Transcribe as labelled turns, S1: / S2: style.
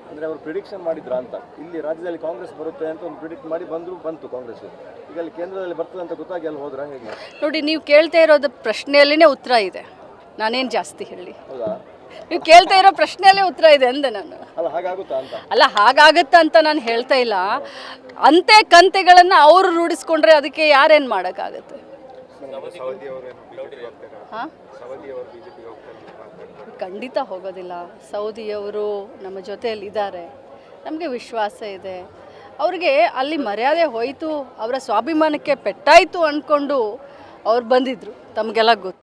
S1: ಅಂದರೆ ಅವರು ಪ್ರಿಡಿಕ್ಷನ್ ಮಾಡಿದ್ರ ಅಂತ ಇಲ್ಲಿ ರಾಜ್ಯದಲ್ಲಿ ಕಾಂಗ್ರೆಸ್ ಬರುತ್ತೆ ಅಂತ ಒಂದು ಪ್ರಿಡಿಕ್ಟ್ ಮಾಡಿ ಬಂದರೂ ಬಂತು ಕಾಂಗ್ರೆಸ್ ಈಗ ಅಲ್ಲಿ ಕೇಂದ್ರದಲ್ಲಿ ಬರ್ತದೆ ಅಂತ ಗೊತ್ತಾಗಿ ಅಲ್ಲಿ ಹೋದ್ರ ಹೇಗೆ
S2: ನೋಡಿ ನೀವು ಕೇಳ್ತಾ ಇರೋದು ಪ್ರಶ್ನೆಯಲ್ಲಿನೇ ಉತ್ತರ ಇದೆ ನಾನೇನು ಜಾಸ್ತಿ ಹೇಳಿ
S1: ಹೌದಾ
S2: ನೀವು ಕೇಳ್ತಾ ಇರೋ ಪ್ರಶ್ನೆಯಲ್ಲೇ ಉತ್ತರ ಇದೆ ಅಂದೆ ನಾನು
S1: ಅಲ್ಲ ಹಾಗಾಗುತ್ತಾ ಅಂತ
S2: ಅಲ್ಲ ಹಾಗಾಗತ್ತ ಅಂತ ನಾನು ಹೇಳ್ತಾ ಇಲ್ಲ ಅಂತೆ ಕಂತೆಗಳನ್ನು ಅವರು ರೂಢಿಸ್ಕೊಂಡ್ರೆ ಅದಕ್ಕೆ ಯಾರೇನು ಮಾಡೋಕ್ಕಾಗತ್ತೆ ಹಾಂ ಖಂಡಿತ ಹೋಗೋದಿಲ್ಲ ಸೌದಿಯವರು ನಮ್ಮ ಜೊತೆಯಲ್ಲಿ ಇದ್ದಾರೆ ನಮಗೆ ವಿಶ್ವಾಸ ಇದೆ ಅವ್ರಿಗೆ ಅಲ್ಲಿ ಮರ್ಯಾದೆ ಹೋಯಿತು ಅವರ ಸ್ವಾಭಿಮಾನಕ್ಕೆ ಪೆಟ್ಟಾಯಿತು ಅಂದ್ಕೊಂಡು ಅವ್ರು ಬಂದಿದ್ರು ತಮಗೆಲ್ಲ ಗೊತ್ತು